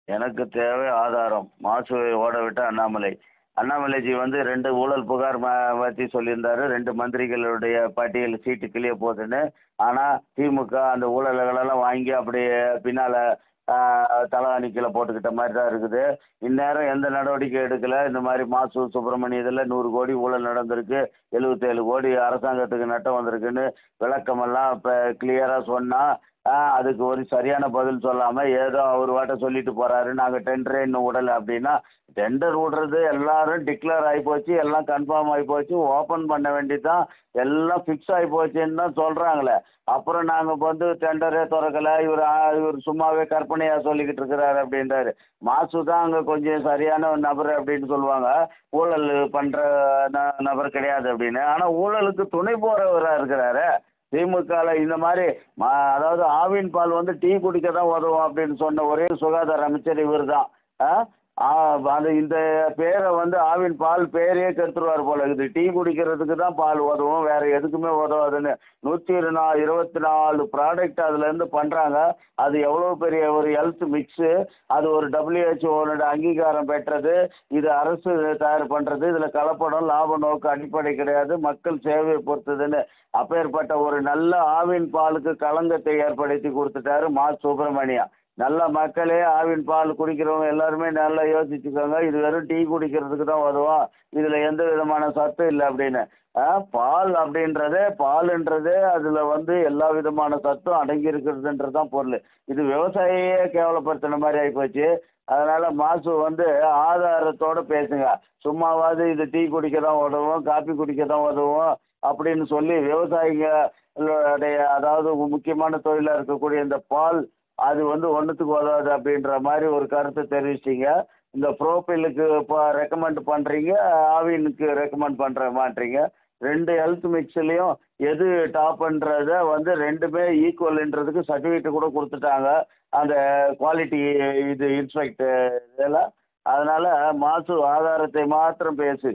எனக்கு தேவை ஆதாரம் மாசுவை ஓட விட்ட அண்ணாமலை அண்ணாமலைஜி வந்து ரெண்டு ஊழல் புகார் ம பற்றி சொல்லியிருந்தாரு ரெண்டு மந்திரிகளுடைய பட்டியல் சீட்டு கிளிய போகுதுன்னு ஆனால் திமுக அந்த ஊழல்களெல்லாம் வாங்கி அப்படியே பின்னால் தலகாணி கீழே போட்டுக்கிட்ட மாதிரி தான் இருக்குது இந்நேரம் எந்த நடவடிக்கை எடுக்கலை இந்த மாதிரி மாசு சுப்பிரமணியத்தில் நூறு கோடி ஊழல் நடந்திருக்கு எழுபத்தேழு கோடி அரசாங்கத்துக்கு நட்டம் வந்திருக்குன்னு விளக்கமெல்லாம் இப்போ கிளியராக சொன்னால் அதுக்கு ஒரு சரியான பதில் சொல்லாமல் ஏதோ அவர் வாட்ட சொல்லிட்டு போகிறாரு நாங்கள் டெண்டரே இன்னும் விடலை அப்படின்னா டெண்டர் விடுறது எல்லாரும் டிக்ளேர் ஆகி போச்சு எல்லாம் கன்ஃபார்ம் ஆகி போச்சு ஓப்பன் பண்ண வேண்டியதுதான் எல்லாம் ஃபிக்ஸ் ஆகி போச்சுன்னு தான் சொல்கிறாங்களே அப்புறம் நாங்கள் வந்து டெண்டரே திறக்கலை இவர் இவர் சும்மாவே கற்பனையாக சொல்லிக்கிட்டு இருக்கிறாரு அப்படின்றாரு மாசு தான் அங்கே கொஞ்சம் சரியான நபர் அப்படின்னு சொல்லுவாங்க ஊழல் பண்ணுற ந நபர் கிடையாது அப்படின்னு ஆனால் ஊழலுக்கு துணை போகிறவராக இருக்கிறாரு திமுகவில் இந்த மாதிரி மா அதாவது ஆவின் பால் வந்து டீ குடிக்க தான் உதவும் அப்படின்னு சொன்ன ஒரே சுகாதார அமைச்சர் இவர் தான் அது இந்த பேரை வந்து ஆவின் பால் பேரையே கெடுத்துருவார் போல இருக்குது டீ குடிக்கிறதுக்கு தான் பால் உதவும் வேறு எதுக்குமே உதவாதுன்னு நூற்றி நா இருபத்தி நாலு ப்ராடக்ட் அதுலேருந்து பண்ணுறாங்க அது எவ்வளோ பெரிய ஒரு ஹெல்த் மிக்ஸு அது ஒரு டபிள்யூஹெச்ஓனோட அங்கீகாரம் பெற்றது இது அரசு தயார் பண்ணுறது இதில் கலப்படம் லாப நோக்கு அடிப்படை கிடையாது மக்கள் சேவையை பொறுத்ததுன்னு அப்பேற்பட்ட ஒரு நல்ல ஆவின் பாலுக்கு களங்கத்தை ஏற்படுத்தி கொடுத்துட்டாரு மா சுப்பிரமணியா நல்ல மக்களே ஆவின் பால் குடிக்கிறவங்க எல்லாருமே நல்லா யோசிச்சுக்கோங்க இது வெறும் டீ குடிக்கிறதுக்கு தான் உதவும் இதில் எந்த விதமான சத்தும் இல்லை அப்படின்னு பால் அப்படின்றதே பாலுன்றதே அதில் வந்து எல்லா விதமான சத்தும் அடங்கி இருக்கிறதுன்றது தான் பொருள் இது விவசாயியே கேவலப்படுத்தின மாதிரி ஆகிப்போச்சு அதனால் மாசு வந்து ஆதாரத்தோடு பேசுங்க சும்மாவாவது இது டீ குடிக்க தான் உதவும் காப்பி குடிக்க தான் உதவும் அப்படின்னு சொல்லி விவசாயிகளுடைய அதாவது முக்கியமான தொழிலாக இருக்கக்கூடிய இந்த பால் அது வந்து ஒன்றுத்துக்கு உதவாது அப்படின்ற மாதிரி ஒரு கருத்தை தெரிவிச்சிங்க இந்த ப்ரோபிலுக்கு இப்போ ரெக்கமெண்ட் பண்ணுறீங்க ஆவினுக்கு ரெக்கமெண்ட் பண்ணுற மாட்டீங்க ரெண்டு ஹெல்த் மிக்ஸ்லேயும் எது டாப்ன்றத வந்து ரெண்டுமே ஈக்குவல்ன்றதுக்கு சர்டிஃபிகேட் கூட கொடுத்துட்டாங்க அந்த குவாலிட்டி இது இன்ஸ்பெக்டர் இதெல்லாம் அதனால் மாசு ஆதாரத்தை மாத்திரம் பேசு